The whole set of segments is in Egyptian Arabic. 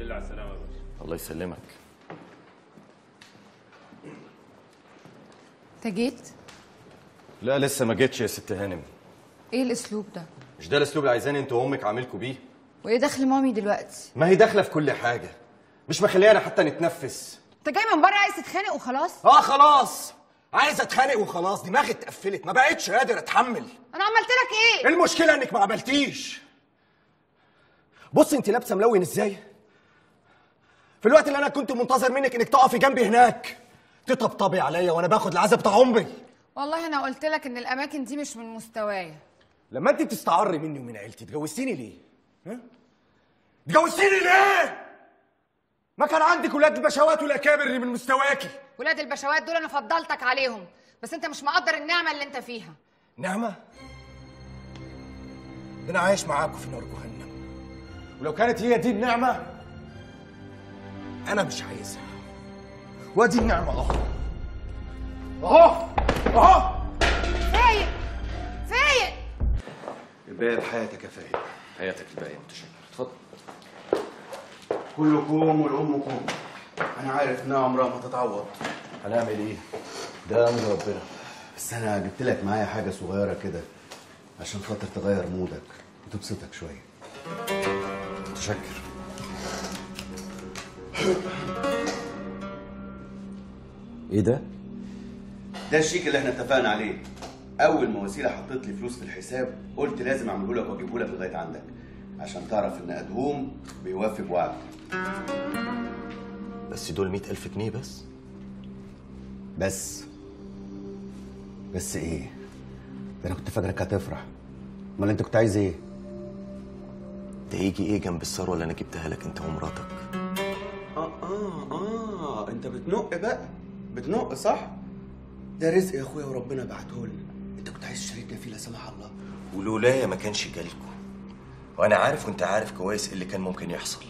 لله على السلامه يا باشا الله يسلمك انت جيت لا لسه ما جيتش يا ست هانم ايه الاسلوب ده مش ده الاسلوب اللي عايزاني انت وامك عاملكوا بيه وايه دخل مامي دلوقتي ما هي داخله في كل حاجه مش مخليانا حتى نتنفس انت جاي من بره عايز تتخانق وخلاص اه خلاص عايز اتخانق وخلاص دماغي اتقفلت ما بقتش قادر اتحمل انا عملت لك ايه المشكله انك ما عملتيش بص انت لابسه ملون ازاي في الوقت اللي انا كنت منتظر منك انك تقفي جنبي هناك تطبطبي عليا وانا باخد العزا بتاع امي والله انا قلت لك ان الاماكن دي مش من مستوايا لما انت بتستعري مني ومن عيلتي اتجوزتيني ليه ها اتجوزتيني ليه ما كان عندك ولاد البشوات والاكابر اللي من مستواكي ولاد البشوات دول انا فضلتك عليهم بس انت مش مقدر النعمه اللي انت فيها نعمة ده أنا عايش معاكم في نار جهنم ولو كانت هي دي النعمة أنا مش عايزها وادي النعمة أهو أهو أهو فايق فايق الباقي بحياتك يا فايق حياتك الباقيه متشكر اتفضل كلكم ولأمكم أنا عارف إنها عمرها ما تتعوض هنعمل ايه ده امر ربنا بس أنا جبت لك معايا حاجة صغيرة كده عشان خاطر تغير مودك وتبسطك شوية متشكر ايه ده ده الشيك اللي احنا اتفقنا عليه أول ما وسيلة حطيت لي فلوس في الحساب قلت لازم أعمله لك وأجيبه لك لغاية عندك عشان تعرف إن أدهوم بيوفي بوعده بس دول مئة ألف جنيه بس بس بس إيه؟ ده أنا كنت فاكرك هتفرح أمال أنت كنت عايز إيه؟ ده يجي ايه جنب الثروه اللي انا جبتها لك انت ومراتك آه آه آه أنت بتنق بقى بتنق صح؟ ده رزق يا أخويا وربنا بعته لنا أنت كنت عايز تشاركنا فيه لا سمح الله ولولايا ما كانش جالكوا وانا عارف وانت عارف كويس إيه اللي كان ممكن يحصل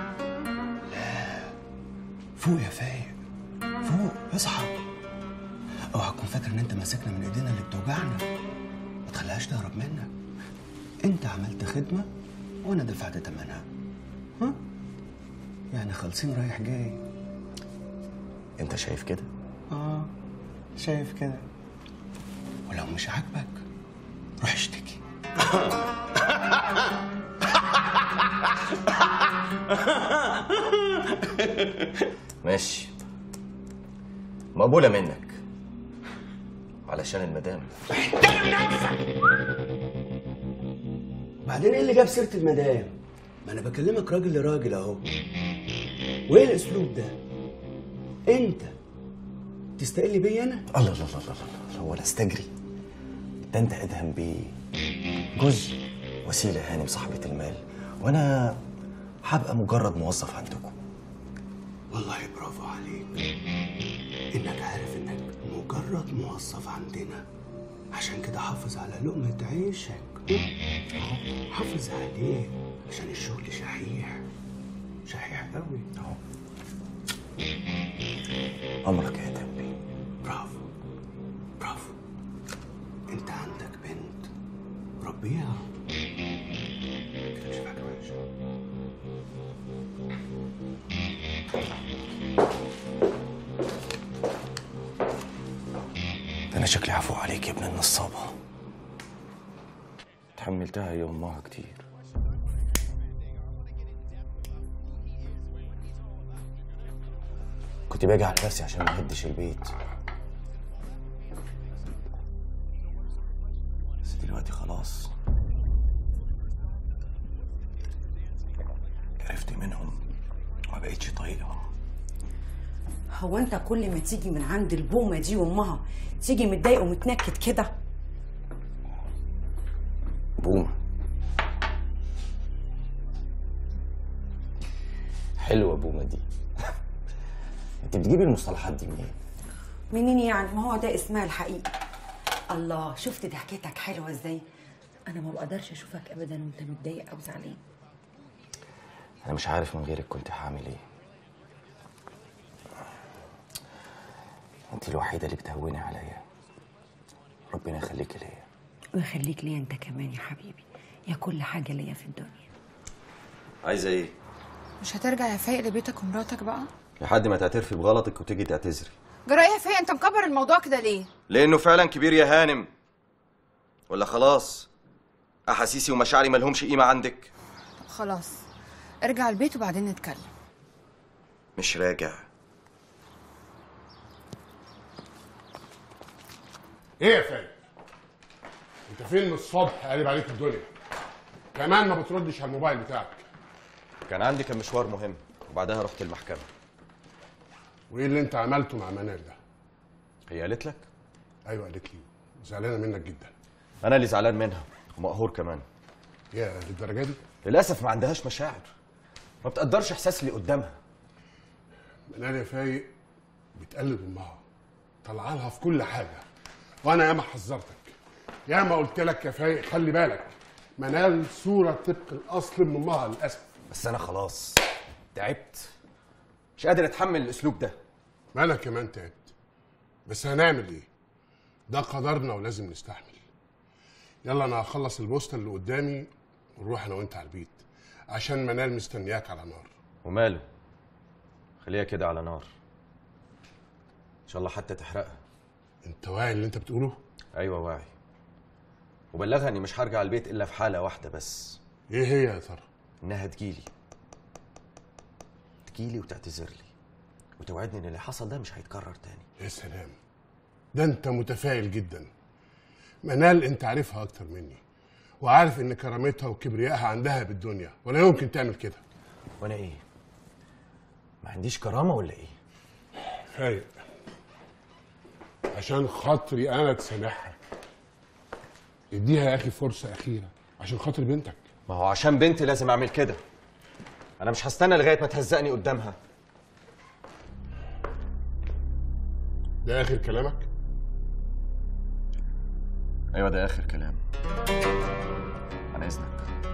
فوق يا فايق فوق اصحى اوعى تكون فاكر ان انت ماسكنا من ايدينا اللي بتوجعنا ما تخليهاش تهرب منك انت عملت خدمه وانا دفعت ثمنها ها يعني خالصين رايح جاي انت شايف كده اه شايف كده ولو مش عاجبك روح اشتكي ماشي مقبوله منك علشان المدام بعدين ايه اللي جاب سيره المدام ما انا بكلمك راجل لراجل اهو وايه الاسلوب ده انت تستقل بيا انا الله الله الله الله الله هو انا استجري ده انت ادهم بيه جزء وسيله هانم صاحبه المال وانا هبقى مجرد موظف عندكم والله برافو عليك انك عارف انك مجرد موظف عندنا عشان كده حافظ على لقمة عيشك حافظ عليه عشان الشغل شحيح شحيح قوي اهو امرك يا ادهم بيه برافو برافو انت عندك بنت ربيها كده مش حاجة وحشة ده انا شكلي عفو عليك يا ابن النصابه تحملتها يا امها كتير كنت باجي على نفسي عشان ما اهدش البيت بس دلوقتي خلاص عرفت منهم ما بقتش طايقهم هو انت كل ما تيجي من عند البومه دي وامها تيجي متضايق ومتنكد كده بومة حلوة بومة دي انت بتجيبي المصطلحات دي منين؟ منين يعني ما هو ده اسمها الحقيقي الله شفت ضحكتك حلوه ازاي انا ما بقدرش اشوفك ابدا وانت متضايق او زعلان انا مش عارف من غيرك كنت هعمل ايه انت الوحيدة اللي بتهوني عليا ربنا يخليكي ليا ويخليك ليا انت كمان يا حبيبي يا كل حاجه ليا في الدنيا عايزة ايه؟ مش هترجع يا فايق لبيتك ومراتك بقى لحد ما تعترفي بغلطك وتيجي تعتذري جرى ايه يا فايق انت مكبر الموضوع كده ليه لانه فعلا كبير يا هانم ولا خلاص احاسيسي ومشاعري ملهمش قيمه عندك طب خلاص ارجع البيت وبعدين نتكلم مش راجع ايه يا فايق انت فين من الصبح قالب عليك الدنيا كمان ما بتردش على الموبايل بتاعك كان عندي كان مشوار مهم وبعدها رحت المحكمه وايه اللي انت عملته مع منال ده هي قالت لك ايوه قالت لي زعلانه منك جدا انا اللي زعلان منها ومقهور كمان يا للدرجه دي للاسف ما عندهاش مشاعر ما بتقدرش احساس اللي قدامها منال يا فايق بتقلد امها طلع لها في كل حاجه وانا ياما حذرتك ياما قلت لك يا فايق خلي بالك منال صوره طبق الاصل من امها للاسف بس انا خلاص تعبت مش قادر اتحمل الاسلوب ده ما انا كمان تعبت بس هنعمل ايه ده قدرنا ولازم نستحمل يلا انا هخلص البوستة اللي قدامي ونروح انا وانت على البيت عشان منال مستنياك على نار وماله خليها كده على نار ان شاء الله حتى تحرقها انت واعي اللي انت بتقوله ايوه واعي وبلغها اني مش هرجع البيت الا في حاله واحده بس ايه هي يا ترى انها تجيلي تجيلي وتعتذر لي وتوعدني ان اللي حصل ده مش هيتكرر تاني يا سلام ده انت متفائل جدا منال انت عارفها اكتر مني وعارف ان كرامتها وكبريائها عندها بالدنيا ولا يمكن تعمل كده وانا ايه ما عنديش كرامه ولا ايه فايق عشان خاطري انا تسامحها اديها يا اخي فرصه اخيره عشان خاطر بنتك ما هو عشان بنتي لازم اعمل كده انا مش هستنى لغايه ما تهزقني قدامها ده اخر كلامك ايوه ده اخر كلام على اذنك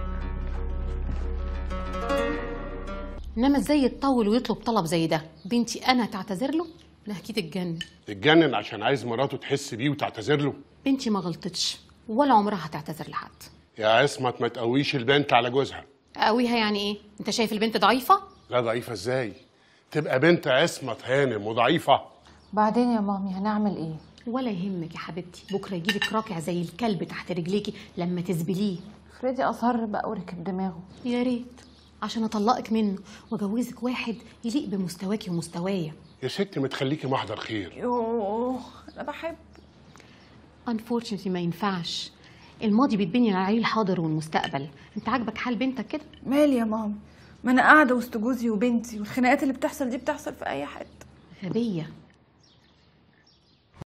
انما ازاي يتطول ويطلب طلب زي ده بنتي انا تعتذر له لا اكيد اتجنن اتجنن عشان عايز مراته تحس بيه وتعتذر له بنتي ما غلطتش ولا عمرها هتعتذر لحد يا عصمت ما تقويش البنت على جوزها قويها يعني ايه انت شايف البنت ضعيفه لا ضعيفه ازاي تبقى بنت عصمت هانم وضعيفه بعدين يا مامي هنعمل ايه ولا يهمك يا حبيبتي بكره يجيلك راكع زي الكلب تحت رجليكي لما تزبليه فريدي اصر بقى وركب دماغه يا ريت عشان اطلقك منه واجوزك واحد يليق بمستواكي ومستوايا يا ست ما تخليكي محضر خير يوه انا بحب unfortunately ما ينفعش الماضي بيتبني عليه الحاضر والمستقبل انت عاجبك حال بنتك كده مالي يا ماما ما انا قاعده وسط جوزي وبنتي والخناقات اللي بتحصل دي بتحصل في اي حته غبيه